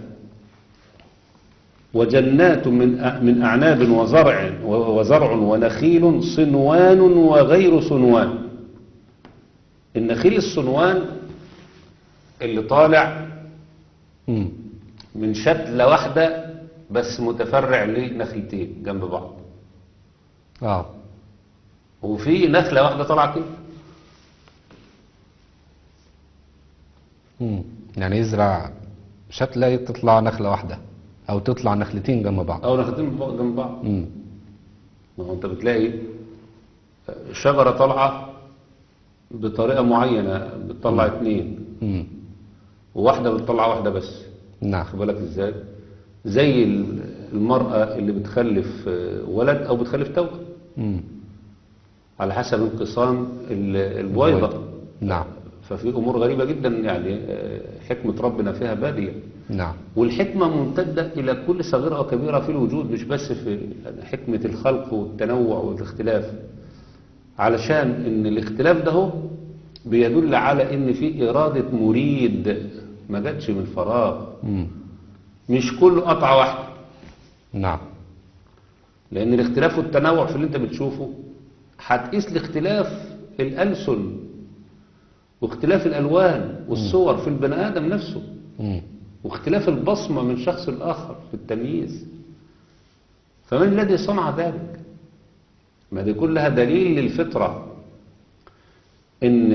وجنات من أ- من أعناب وزرع وزرع ونخيل صنوان وغير صنوان النخيل الصنوان اللي طالع مم. من شتلة واحدة بس متفرع لنخلتين جنب بعض اه وفي نخلة واحدة طالعة كده مم. يعني يزرع شتلة تطلع نخلة واحدة أو تطلع نخلتين جنب بعض أو نخلتين جنب بعض مم. ما هو انت بتلاقي شجرة طالعة بطريقة معينة بتطلع اتنين مم. وواحدة بتطلع واحدة بس نعم خد بالك ازاي زي ال- المرأة اللي بتخلف آه، ولد او بتخلف توأم مم. على حسب انقسام ال- البويضة نعم ففي امور غريبة جدا يعني آه، حكمة ربنا فيها بادية نعم والحكمة ممتدة إلى كل صغيرة أو كبيرة في الوجود مش بس في حكمة الخلق والتنوع والاختلاف علشان إن الاختلاف ده هو بيدل على إن في إرادة مريد ما جاتش من فراغ مم. مش كله قطعة واحدة نعم لأن الاختلاف والتنوع في اللي أنت بتشوفه هتقيس لاختلاف الألسن واختلاف الألوان والصور في البني آدم نفسه مم. واختلاف البصمة من شخص لآخر في التمييز فمن الذي صنع ذلك ما دي كلها دليل للفطرة ان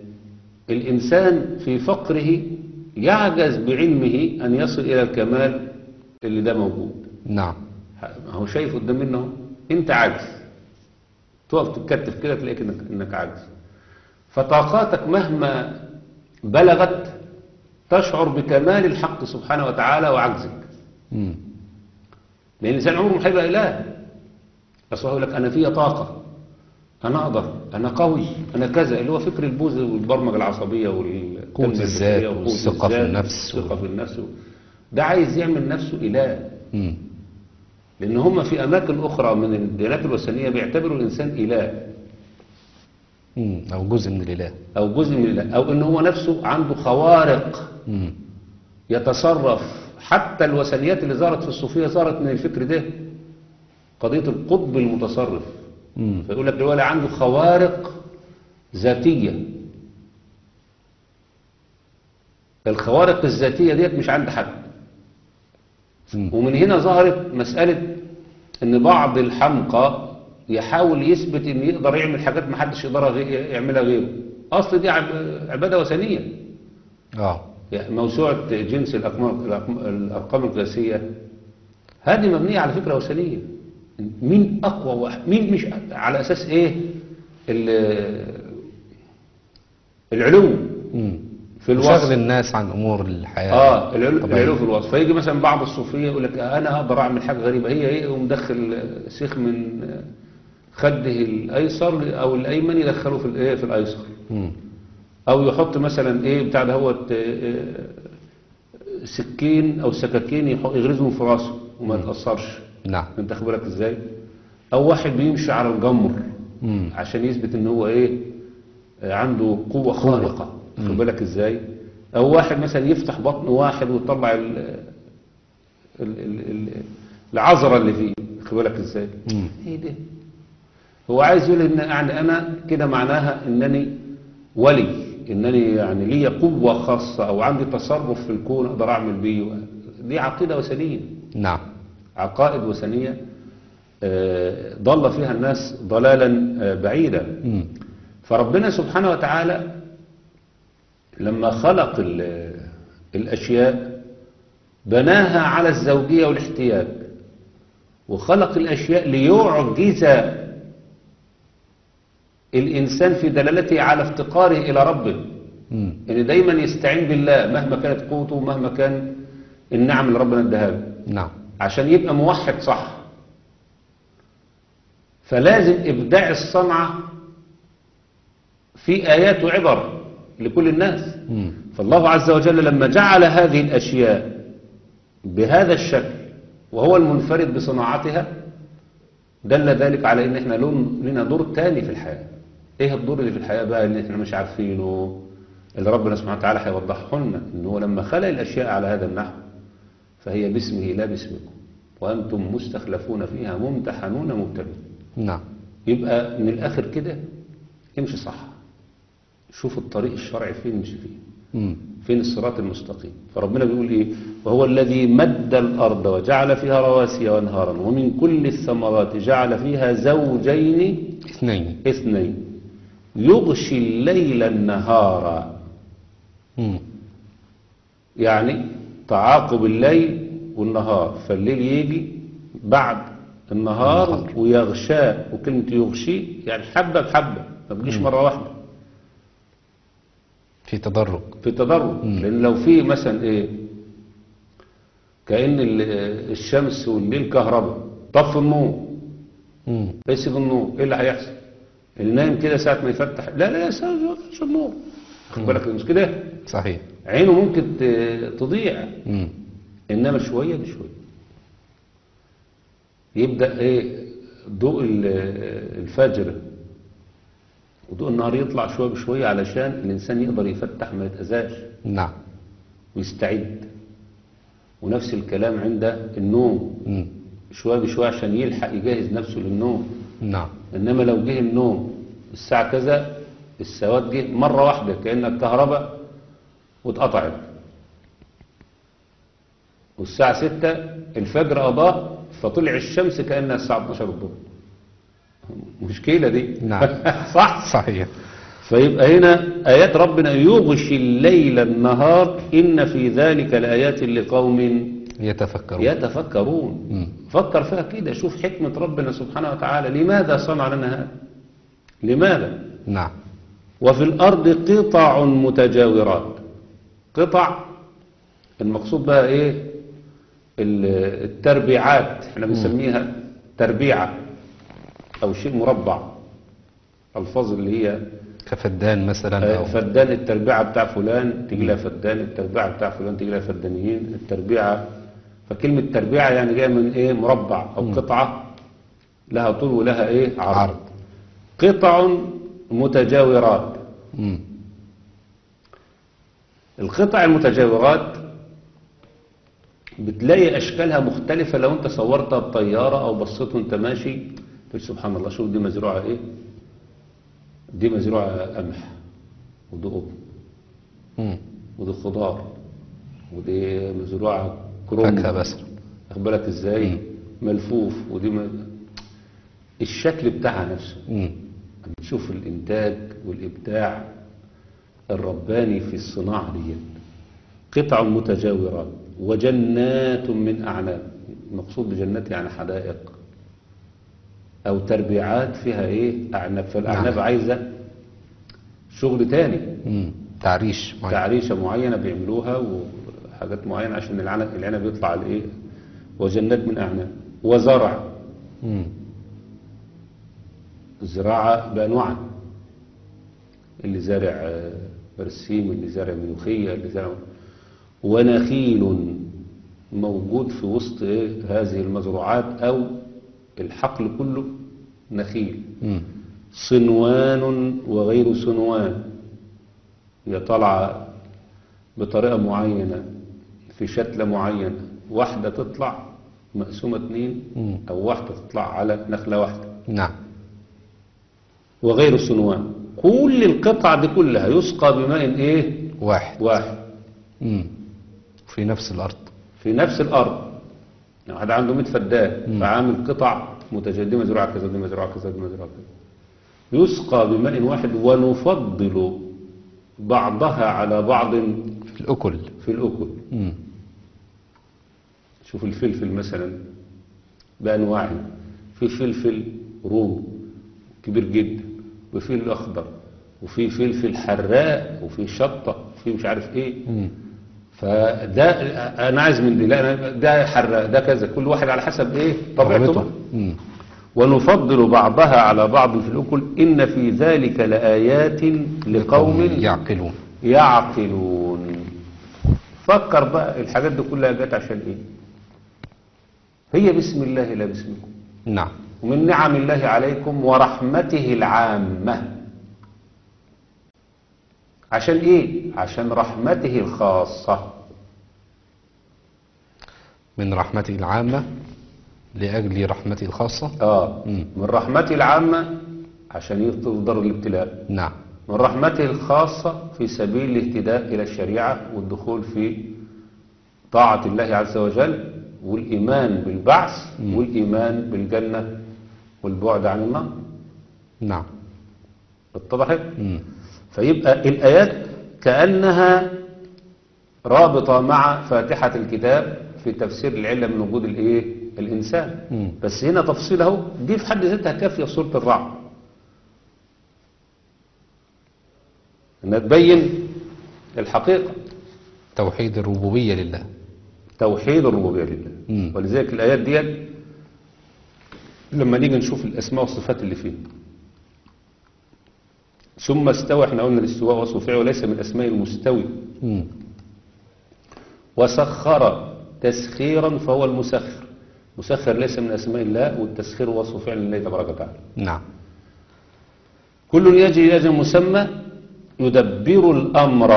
الإنسان في فقره يعجز بعلمه أن يصل إلى الكمال اللي ده موجود نعم ما هو شايف قدام منه أهو. انت عاجز تقف تتكتف كده تلاقيك انك, إنك عاجز فطاقاتك مهما بلغت تشعر بكمال الحق سبحانه وتعالى وعجزك مم. لان الانسان عمره ما هيبقى اله بس هو يقول لك انا فيا طاقه انا اقدر انا قوي انا كذا اللي هو فكر البوذ والبرمجه العصبيه والتنمية قوة الذات البشرية وقوة والثقة في الذات النفس. والثقه في النفس ده عايز يعمل نفسه اله مم. لأن هم في أماكن أخرى من الديانات الوثنية بيعتبروا الإنسان إله مم. أو جزء من الإله أو جزء من الإله أو إن هو نفسه عنده خوارق مم. يتصرف حتى الوثنيات اللي ظهرت في الصوفية ظهرت من الفكر ده قضية القطب المتصرف مم. فيقول لك الولي عنده خوارق ذاتية الخوارق الذاتية ديت مش عند حد مم. ومن هنا ظهرت مسألة ان بعض الحمقى يحاول يثبت ان يقدر يعمل حاجات ما حدش يقدر غي- يعملها غيره اصل دي عب- عبادة وثنية اه يعني موسوعة جنس الأرقام, الأرقام- الأرقام القياسية هذه مبنية على فكرة وثنية مين أقوى واحد مين مش على أساس إيه ال- العلو مم. في شغل الوصف الناس عن امور الحياه اه العلو, الطبيعية. العلو في الوصف فيجي مثلا بعض الصوفية يقول لك أنا أقدر أعمل حاجة غريبة هي إيه ومدخل سيخ من خده الأيسر أو الأيمن يدخله في الإيه في الأيسر مم. او يحط مثلا ايه بتاع ده هو سكين او سكاكين يح- يغرزهم في راسه وما يتاثرش نعم انت خد بالك ازاي او واحد بيمشي على الجمر مم. عشان يثبت ان هو ايه آه، عنده قوه خارقه خد بالك ازاي او واحد مثلا يفتح بطن واحد ويطلع ال ال- ال- ال- العذره اللي فيه خد بالك ازاي مم. ايه ده هو عايز يقول ان يعني انا كده معناها انني ولي انني يعني لي قوة خاصة او عندي تصرف في الكون اقدر اعمل بيه دي عقيدة وثنية نعم عقائد وثنية آه، ضل فيها الناس ضلالا آه، بعيدا مم. فربنا سبحانه وتعالى لما خلق ال- الأشياء بناها على الزوجية والاحتياج وخلق الأشياء ليعجز الإنسان في دلالته على افتقاره إلى ربه مم. يعني دايما يستعين بالله مهما كانت قوته ومهما كان النعم اللي ربنا اداها له نعم عشان يبقى موحد صح فلازم إبداع الصنعة في آيات وعبر لكل الناس مم. فالله عز وجل لما جعل هذه الأشياء بهذا الشكل وهو المنفرد بصناعتها دل ذلك على ان احنا لون- لنا دور تاني في الحياة ايه الدور اللي في الحياة بقى اللي احنا مش عارفينه اللي ربنا سبحانه وتعالى هيوضحه لنا ان هو لما خلق الاشياء على هذا النحو فهي باسمه لا باسمكم وانتم مستخلفون فيها ممتحنون مبتلون نعم يبقى من الاخر كده امشي صح شوف الطريق الشرعي فين امشي فيه مم. فين الصراط المستقيم فربنا بيقول ايه وهو الذي مد الارض وجعل فيها رواسي وانهارا ومن كل الثمرات جعل فيها زوجين اثنين اثنين يغشي الليل النهار مم. يعني تعاقب الليل والنهار فالليل يجي بعد النهار النهار. ويغشاه وكلمة يغشي يعني حبة بحبة ما بتجيش مرة واحدة في تدرج في تدرج لان لو في مثلا ايه كأن ال- الشمس والليل كهرباء طف النور مم. اسيب النور ايه اللي هيحصل اللي نايم كده ساعة ما يفتح لا لا لا ساعة النور خد بالك مش كده صحيح عينه ممكن ت- تضيع مم. انما شوية بشوية يبدأ ايه ضوء ال- الفجر وضوء النهار يطلع شوية بشوية علشان الإنسان يقدر يفتح ما يتأذاش نعم ويستعد ونفس الكلام عند النوم مم. شوية بشوية عشان يلحق يجهز نفسه للنوم نعم إنما لو جه النوم الساعة كذا السواد جه مرة واحدة كأنك كهرباء واتقطعت والساعة ستة الفجر أضاء فطلع الشمس كأنها الساعة 12 الظهر مشكلة دي نعم. صح صحيح فيبقى هنا آيات ربنا يغشي الليل النهار إن في ذلك لآيات لقوم يتفكرون يتفكرون مم. فكر فيها كده شوف حكمة ربنا سبحانه وتعالى لماذا صنع لنا هذا لماذا نعم وفي الأرض قطع متجاورات قطع المقصود بقى إيه ال- التربيعات احنا بنسميها تربيعة أو شيء مربع الفاظ اللي هي كفدان مثلا آه، أو فدان التربيعة بتاع فلان تيجي لها فدان التربيعة بتاع فلان تيجي لها فدانيين التربيعة فكلمة تربيعة يعني جاية من ايه مربع او قطعة لها طول ولها ايه عرض, عرض. قطع متجاورات مم. القطع المتجاورات بتلاقي اشكالها مختلفة لو انت صورتها بطيارة او بصيت وانت ماشي قلت سبحان الله شوف دي مزروعة ايه دي مزروعة قمح ودي قطن مم. ودي خضار ودي مزروعة كروم فاكهة بس واخد بالك ازاي ملفوف ودي م... الشكل بتاعها نفسه مم. بتشوف الإنتاج والإبداع الرباني في الصناعة دي قطع متجاورات وجنات من أعناب المقصود بجنات يعني حدائق أو تربيعات فيها إيه أعناب فالأعناب نعم. عايزة شغل تاني مم. تعريش معين. تعريشة معينة بيعملوها وحاجات معينة عشان العنب, العنب يطلع الإيه وجنات من أعناب وزرع مم. الزراعة بأنواعها اللي زارع آه، برسيم اللي زارع ملوخية اللي زارع ونخيل موجود في وسط إيه هذه المزروعات أو الحقل كله نخيل مم. صنوان وغير صنوان هي طالعة بطريقة معينة في شتلة معينة واحدة تطلع مقسومة اتنين مم. أو واحدة تطلع على نخلة واحدة نعم وغير صنوان كل القطع دي كلها يسقى بماء ايه واحد واحد مم. في نفس الأرض في نفس الارض يعني واحد عنده 100 فدان فعامل قطع متجدمه مزروعه كذا دي مزروعه كذا دي مزروعه كذا يسقى بماء واحد ونفضل بعضها على بعض في الأكل في الاكل مم. شوف الفلفل مثلا بانواعه في فلفل روم كبير جدا وفي الاخضر وفي فلفل حراق وفي شطه وفي مش عارف ايه مم. فده انا عايز من دي لا أنا ده حراق ده كذا كل واحد على حسب ايه طبيعته رغبته. بقى. مم. ونفضل بعضها على بعض في الاكل ان في ذلك لايات لقوم يعقلون يعقلون فكر بقى الحاجات دي كلها جت عشان ايه هي بسم الله لا باسمكم نعم ومن نعم الله عليكم ورحمته العامة عشان ايه عشان رحمته الخاصة من رحمته العامة لأجل رحمته الخاصة اه مم. من رحمته العامة عشان يصدر الابتلاء نعم من رحمته الخاصة في سبيل الاهتداء إلى الشريعة والدخول في طاعة الله عز وجل والإيمان بالبعث والإيمان بالجنة والبعد عن النار نعم اتضحت؟ مم. فيبقى الآيات كأنها رابطة مع فاتحة الكتاب في تفسير العلة من وجود الإيه؟ الإنسان مم. بس هنا تفصيله دي في حد ذاتها كافية في سورة الرعد انها تبين الحقيقة توحيد الربوبية لله توحيد الربوبية لله مم. ولذلك الآيات دي لما نيجي نشوف الأسماء والصفات اللي فيها ثم استوى احنا قلنا الاستواء وصف فعله وليس من أسماء المستوي مم. وسخر تسخيرا فهو المسخر مسخر ليس من أسماء الله والتسخير وصف فعل الله تبارك وتعالى نعم كل يجري إلى أجل مسمى يدبر الأمر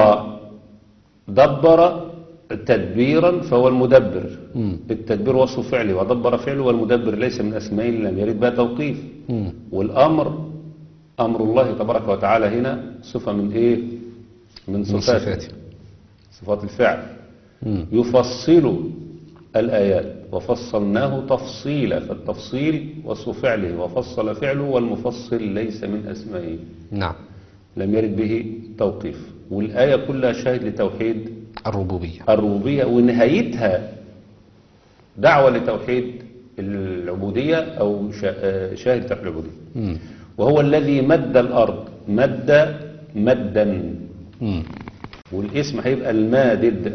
دبر تدبيرا فهو المدبر مم. التدبير وصف فعله ودبر فعله والمدبر ليس من أسماء لم يرد بها توقيف مم. والأمر أمر الله تبارك وتعالى هنا صفة من إيه من من صفاته صفاته صفات الفعل مم. يفصل الآيات وفصلناه تفصيلا فالتفصيل وصف فعله وفصل فعله والمفصل ليس من أسمائه نعم لم يرد به توقيف والآية كلها شاهد لتوحيد الربوبية الربوبية ونهايتها دعوة لتوحيد العبودية أو شا- آه، شاهد توحيد العبودية مم. وهو الذي مد الأرض مد مدا مم. والاسم هيبقى المادد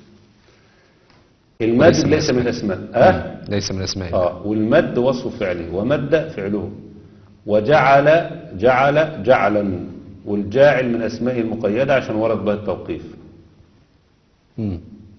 المادد وليس من ليس من الأسماء أه؟ مم. ليس من أسمائه آه والمد وصف فعله ومد فعله وجعل جعل جعلا والجاعل من أسمائه المقيدة عشان ورد بها التوقيف مم.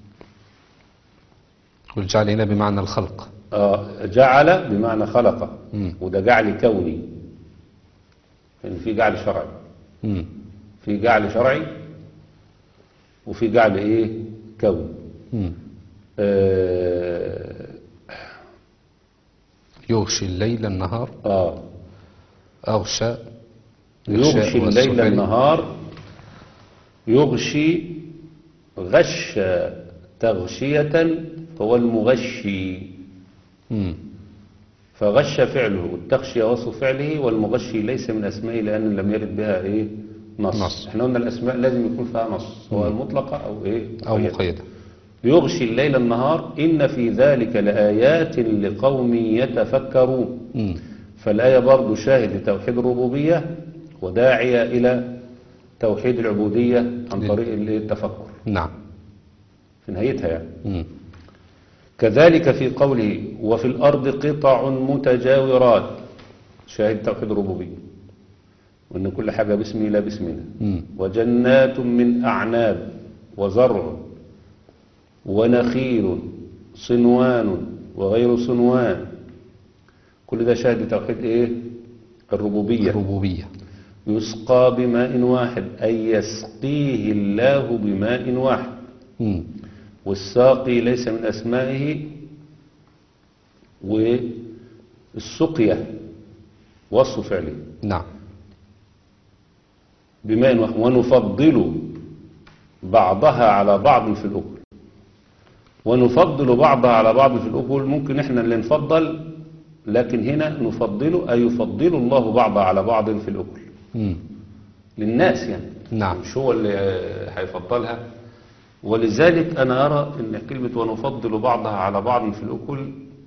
والجعل هنا بمعنى الخلق آه جعل بمعنى خلق مم. وده جعل كوني يعني في جعل شرعي مم. في جعل شرعي وفي جعل ايه كوني مم. آه يغشي الليل النهار اه أغشى يغشي إغشاء الليل والسفل. النهار يغشي غش تغشية فهو المغشي مم. فغش فعله والتغشية وصف فعله والمغشي ليس من أسمائه لأن لم يرد بها إيه نص, نص. احنا قلنا الأسماء لازم يكون فيها نص سواء مطلقة أو إيه أو مقيدة. مقيدة يغشي الليل النهار إن في ذلك لآيات لقوم يتفكرون مم. فالآية برضو شاهد لتوحيد الربوبية وداعية إلى توحيد العبودية عن طريق الإيه؟ التفكر نعم في نهايتها يعني مم. كذلك في قوله وفي الأرض قطع متجاورات شاهد توحيد الربوبية وأن كل حاجة باسمي لا باسمنا مم. وجنات من أعناب وزرع ونخيل صنوان وغير صنوان كل ده شاهد توحيد ايه الربوبية الربوبية يسقى بماء واحد أي يسقيه الله بماء واحد مم. والساقي ليس من أسمائه والسقية وصف فعله نعم بماء واحد ونفضل بعضها على بعض في الأكل ونفضل بعضها على بعض في الأكل ممكن احنا اللي نفضل لكن هنا نفضل أي يفضل الله بعضها على بعض في الأكل مم. للناس يعني نعم مش هو اللي آه، هيفضلها ولذلك أنا أرى أن كلمة ونفضل بعضها على بعض في الأكل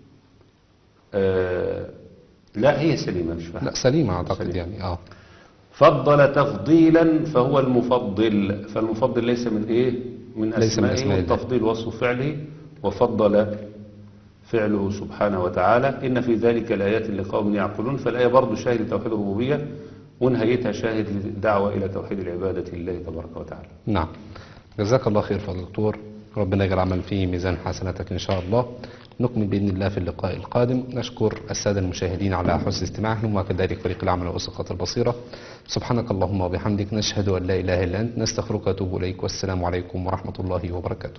آه لا هي سليمة مش فاهم لا سليمة أعتقد سليمة. يعني آه فضل تفضيلا فهو المفضل فالمفضل ليس من ايه من ليس من اسمائه أسماء الله. والتفضيل وصف فعله وفضل فعله سبحانه وتعالى ان في ذلك الايات لقوم يعقلون فالايه برضه شاهد توحيد الربوبيه ونهايتها شاهد للدعوه الى توحيد العباده لله تبارك وتعالى نعم جزاك الله خير فضل دكتور ربنا يجعل عمل فيه ميزان حسناتك إن شاء الله نكمل بإذن الله في اللقاء القادم نشكر السادة المشاهدين على حسن استماعهم وكذلك فريق العمل وأسقة البصيرة سبحانك اللهم وبحمدك نشهد أن لا إله إلا أنت نستغفرك ونتوب إليك والسلام عليكم ورحمة الله وبركاته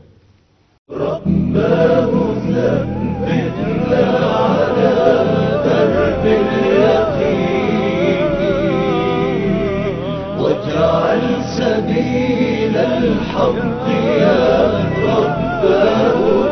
واجعل سبيل الحق يا رباه